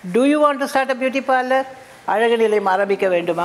two you want to start a beauty parlour அழகு நிலையம் ஆரம்பிக்க வேண்டுமா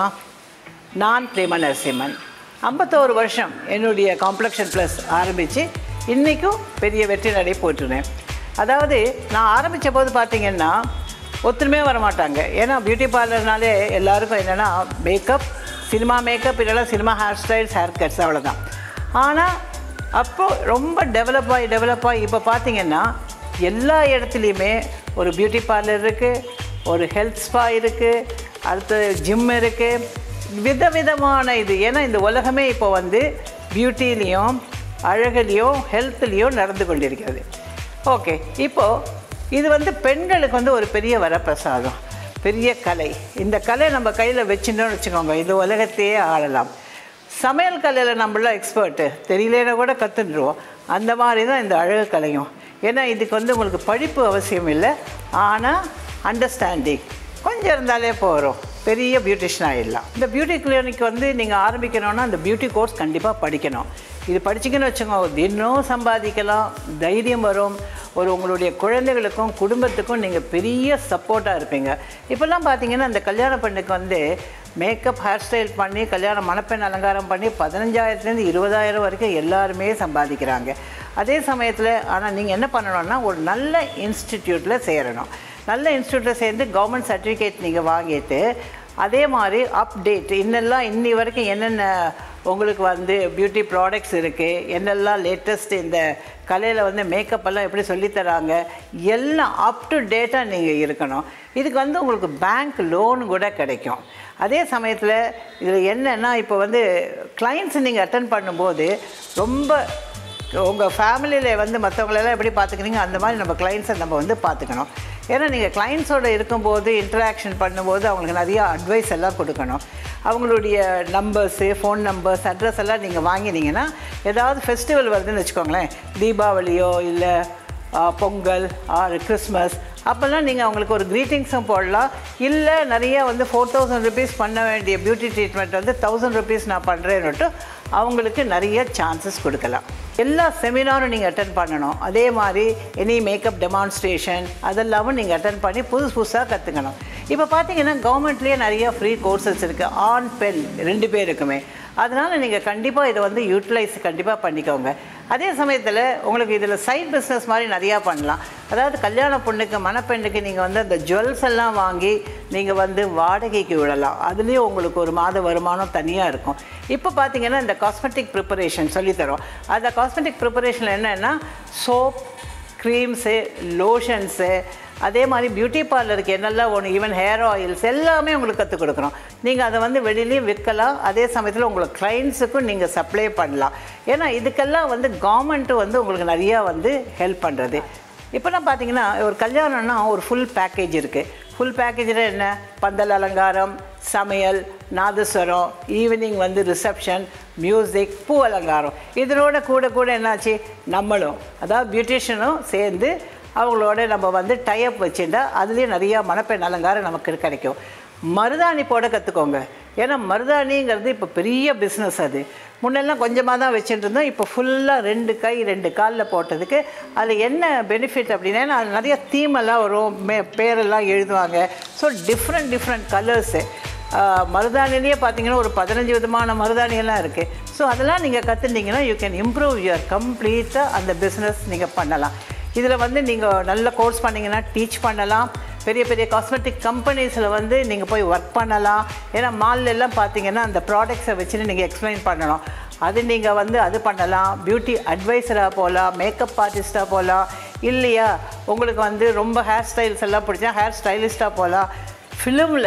நான் பிரேமா நரசிம்மன் ஐம்பத்தோரு வருஷம் என்னுடைய காம்ப்ளெக்ஷன் ப்ளஸ் ஆரம்பித்து இன்றைக்கும் பெரிய வெற்றி நடை போட்டுருந்தேன் அதாவது நான் ஆரம்பித்த போது பார்த்தீங்கன்னா ஒத்துருமே வர மாட்டாங்க ஏன்னா பியூட்டி பார்லர்னாலே எல்லாருக்கும் என்னென்னா மேக்கப் சினிமா மேக்கப் இல்லைன்னா cinema hairstyles haircuts அவ்வளோதான் ஆனால் அப்போ ரொம்ப டெவலப் ஆகி டெவலப் ஆகி இப்போ பார்த்தீங்கன்னா எல்லா இடத்துலையுமே ஒரு பியூட்டி பார்லர் இருக்குது ஒரு ஹெல்த் ஸ்பா இருக்குது அடுத்து ஜிம் இருக்குது விதவிதமான இது ஏன்னா இந்த உலகமே இப்போ வந்து பியூட்டிலையும் அழகுலையும் ஹெல்த்லேயும் நடந்து கொண்டிருக்கிறது ஓகே இப்போது இது வந்து பெண்களுக்கு வந்து ஒரு பெரிய வரப்பிரசாதம் பெரிய கலை இந்த கலை நம்ம கையில் வச்சுட்டோம்னு வச்சுக்கோங்க இந்த உலகத்தையே ஆளலாம் சமையல் கலையில் நம்மளாம் எக்ஸ்பர்ட்டு தெரியலனா கூட கற்றுட்டுருவோம் அந்த மாதிரி தான் இந்த அழகு கலையும் ஏன்னா இதுக்கு வந்து உங்களுக்கு படிப்பு அவசியம் இல்லை ஆனால் அண்டர்ஸ்டாண்டிங் கொஞ்சம் இருந்தாலே போகிறோம் பெரிய பியூட்டிஷியன் ஆகிடலாம் இந்த பியூட்டி கிளினிக் வந்து நீங்கள் ஆரம்பிக்கணும்னா அந்த பியூட்டி கோர்ஸ் கண்டிப்பாக படிக்கணும் இது படிச்சிங்கன்னு வச்சுக்கோங்க தினம் சம்பாதிக்கலாம் தைரியம் வரும் ஒரு உங்களுடைய குழந்தைகளுக்கும் குடும்பத்துக்கும் நீங்கள் பெரிய சப்போர்ட்டாக இருப்பீங்க இப்போல்லாம் பார்த்தீங்கன்னா இந்த கல்யாண பெண்ணுக்கு வந்து மேக்கப் ஹேர் ஸ்டைல் பண்ணி கல்யாணம் மணப்பெண் அலங்காரம் பண்ணி பதினஞ்சாயிரத்துலேருந்து இருபதாயிரம் வரைக்கும் எல்லாருமே சம்பாதிக்கிறாங்க அதே சமயத்தில் ஆனால் நீங்கள் என்ன பண்ணணும்னா ஒரு நல்ல இன்ஸ்டிடியூட்டில் சேரணும் நல்ல இன்ஸ்டியூட்டில் சேர்ந்து கவர்மெண்ட் சர்டிஃபிகேட் நீங்கள் வாங்கிட்டு அதே மாதிரி அப்டேட் இன்னெல்லாம் இன்னி வரைக்கும் என்னென்ன உங்களுக்கு வந்து பியூட்டி ப்ராடக்ட்ஸ் இருக்குது என்னெல்லாம் லேட்டஸ்ட் இந்த கலையில் வந்து மேக்கப் எல்லாம் எப்படி சொல்லித்தராங்க எல்லாம் அப் டு டேட்டாக நீங்கள் இருக்கணும் இதுக்கு வந்து உங்களுக்கு பேங்க் லோன் கூட கிடைக்கும் அதே சமயத்தில் இதில் என்னென்னா இப்போ வந்து கிளைண்ட்ஸ் நீங்கள் அட்டன் பண்ணும்போது ரொம்ப உங்கள் ஃபேமிலியில் வந்து மற்றவங்களெல்லாம் எப்படி பார்த்துக்கிறீங்க அந்த மாதிரி நம்ம கிளைண்ட்ஸை நம்ம வந்து பார்த்துக்கணும் ஏன்னா நீங்கள் கிளைண்ட்ஸோட இருக்கும்போது இன்ட்ராக்ஷன் பண்ணும்போது அவங்களுக்கு நிறைய அட்வைஸ் எல்லாம் கொடுக்கணும் அவங்களுடைய நம்பர்ஸு ஃபோன் நம்பர்ஸ் அட்ரஸ் எல்லாம் நீங்கள் வாங்கினீங்கன்னா ஏதாவது ஃபெஸ்டிவல் வருதுன்னு வச்சுக்கோங்களேன் தீபாவளியோ இல்லை பொங்கல் ஆர் கிறிஸ்மஸ் அப்போல்லாம் நீங்கள் அவங்களுக்கு ஒரு க்ரீட்டிங்ஸும் போடலாம் இல்லை நிறைய வந்து ஃபோர் தௌசண்ட் ருபீஸ் பண்ண வேண்டிய பியூட்டி ட்ரீட்மெண்ட் வந்து தௌசண்ட் ருபீஸ் நான் பண்ணுறேன்னுட்டு அவங்களுக்கு நிறைய சான்சஸ் கொடுக்கலாம் எல்லா செமினாரும் நீங்கள் அட்டன் பண்ணணும் அதே மாதிரி எனி மேக்கப் டெமான்ஸ்ட்ரேஷன் அதெல்லாமும் நீங்கள் அட்டன் பண்ணி புதுசு புதுசாக கற்றுக்கணும் இப்போ பார்த்தீங்கன்னா கவர்மெண்ட்லேயே நிறைய ஃப்ரீ கோர்சஸ் இருக்குது ஆண் பெண் ரெண்டு பேருக்குமே அதனால் நீங்கள் கண்டிப்பாக இதை வந்து யூட்டிலைஸ் கண்டிப்பாக பண்ணிக்கோங்க அதே சமயத்தில் உங்களுக்கு இதில் சைட் பிஸ்னஸ் மாதிரி நிறையா பண்ணலாம் அதாவது கல்யாண பொண்ணுக்கு மணப்பெண்ணுக்கு நீங்கள் வந்து அந்த ஜுவல்ஸ் எல்லாம் வாங்கி நீங்கள் வந்து வாடகைக்கு விடலாம் அதுலேயும் உங்களுக்கு ஒரு மாத வருமானம் தனியாக இருக்கும் இப்போ பார்த்தீங்கன்னா இந்த காஸ்மெட்டிக் ப்ரிப்பரேஷன் சொல்லித்தரோம் அந்த காஸ்மெட்டிக் ப்ரிப்பரேஷனில் என்னென்னா சோப் க்ரீம்ஸு லோஷன்ஸு அதே மாதிரி பியூட்டி பார்லருக்கு என்னெல்லாம் ஒன்று ஈவன் ஹேர் ஆயில்ஸ் எல்லாமே உங்களுக்கு கற்றுக் கொடுக்குறோம் நீங்கள் அதை வந்து வெளியிலையும் விற்கலாம் அதே சமயத்தில் உங்களுக்கு கிளைண்ட்ஸுக்கும் நீங்கள் சப்ளை பண்ணலாம் ஏன்னா இதுக்கெல்லாம் வந்து கவர்மெண்ட்டு வந்து உங்களுக்கு நிறையா வந்து ஹெல்ப் பண்ணுறது இப்போலாம் பார்த்தீங்கன்னா ஒரு கல்யாணம்னா ஒரு ஃபுல் பேக்கேஜ் இருக்குது ஃபுல் பேக்கேஜில் என்ன பந்தல் அலங்காரம் சமையல் நாதஸ்வரம் ஈவினிங் வந்து ரிசப்ஷன் மியூசிக் பூ அலங்காரம் இதனோட கூட கூட என்னாச்சு நம்மளும் அதாவது பியூட்டிஷியனும் சேர்ந்து அவங்களோட நம்ம வந்து டைப் வச்சுட்டா அதுலேயும் நிறையா மணப்பெண் அலங்காரம் நமக்கு கிடைக்கும் மருதாணி போட கற்றுக்கோங்க ஏன்னா மருதாணிங்கிறது இப்போ பெரிய பிஸ்னஸ் அது முன்னெல்லாம் கொஞ்சமாக தான் வச்சுட்டு இருந்தோம் இப்போ ஃபுல்லாக ரெண்டு கை ரெண்டு காலில் போட்டதுக்கு அதில் என்ன பெனிஃபிட் அப்படின்னா அது நிறைய தீமெல்லாம் வரும் மே பேரெல்லாம் எழுதுவாங்க ஸோ டிஃப்ரெண்ட் டிஃப்ரெண்ட் கலர்ஸு மருதாணிலேயே பார்த்தீங்கன்னா ஒரு பதினஞ்சு விதமான மருதாணியெல்லாம் இருக்குது ஸோ அதெல்லாம் நீங்கள் கற்றுட்டீங்கன்னா யூ கேன் இம்ப்ரூவ் யுவர் கம்ப்ளீட்டாக அந்த பிஸ்னஸ் நீங்கள் பண்ணலாம் இதில் வந்து நீங்கள் நல்ல கோர்ஸ் பண்ணிங்கன்னா டீச் பண்ணலாம் பெரிய பெரிய காஸ்மெட்டிக் கம்பெனிஸில் வந்து நீங்கள் போய் ஒர்க் பண்ணலாம் ஏன்னா மால்ல எல்லாம் பார்த்தீங்கன்னா அந்த ப்ராடக்ட்ஸை வச்சுன்னு நீங்கள் எக்ஸ்பிளைன் பண்ணணும் அது நீங்கள் வந்து அது பண்ணலாம் பியூட்டி அட்வைசராக போகலாம் மேக்கப் ஆர்டிஸ்ட்டாக போகலாம் இல்லையா உங்களுக்கு வந்து ரொம்ப ஹேர் ஸ்டைல்ஸ் எல்லாம் பிடிச்சா ஹேர் ஸ்டைலிஸ்ட்டாக போகலாம் ஃபிலிமில்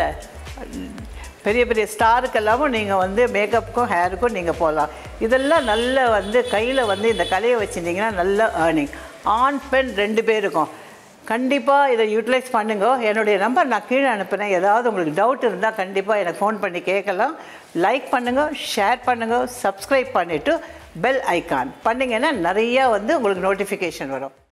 பெரிய பெரிய ஸ்டாருக்கெல்லாமும் நீங்கள் வந்து மேக்கப்புக்கும் ஹேருக்கும் நீங்கள் போகலாம் இதெல்லாம் நல்ல வந்து கையில் வந்து இந்த கலையை வச்சுருந்தீங்கன்னா நல்ல ஏர்னிங் ஆண் பெண் ரெண்டு பேருக்கும் கண்டிப்பாக இதை யூட்டிலைஸ் பண்ணுங்க என்னுடைய நம்பர் நான் கீழே அனுப்புகிறேன் ஏதாவது உங்களுக்கு டவுட் இருந்தால் கண்டிப்பாக எனக்கு ஃபோன் பண்ணி கேட்கலாம் லைக் பண்ணுங்கள் ஷேர் பண்ணுங்கள் சப்ஸ்கிரைப் பண்ணிவிட்டு பெல் ஐக்கான் பண்ணிங்கன்னா நிறையா வந்து உங்களுக்கு நோட்டிஃபிகேஷன் வரும்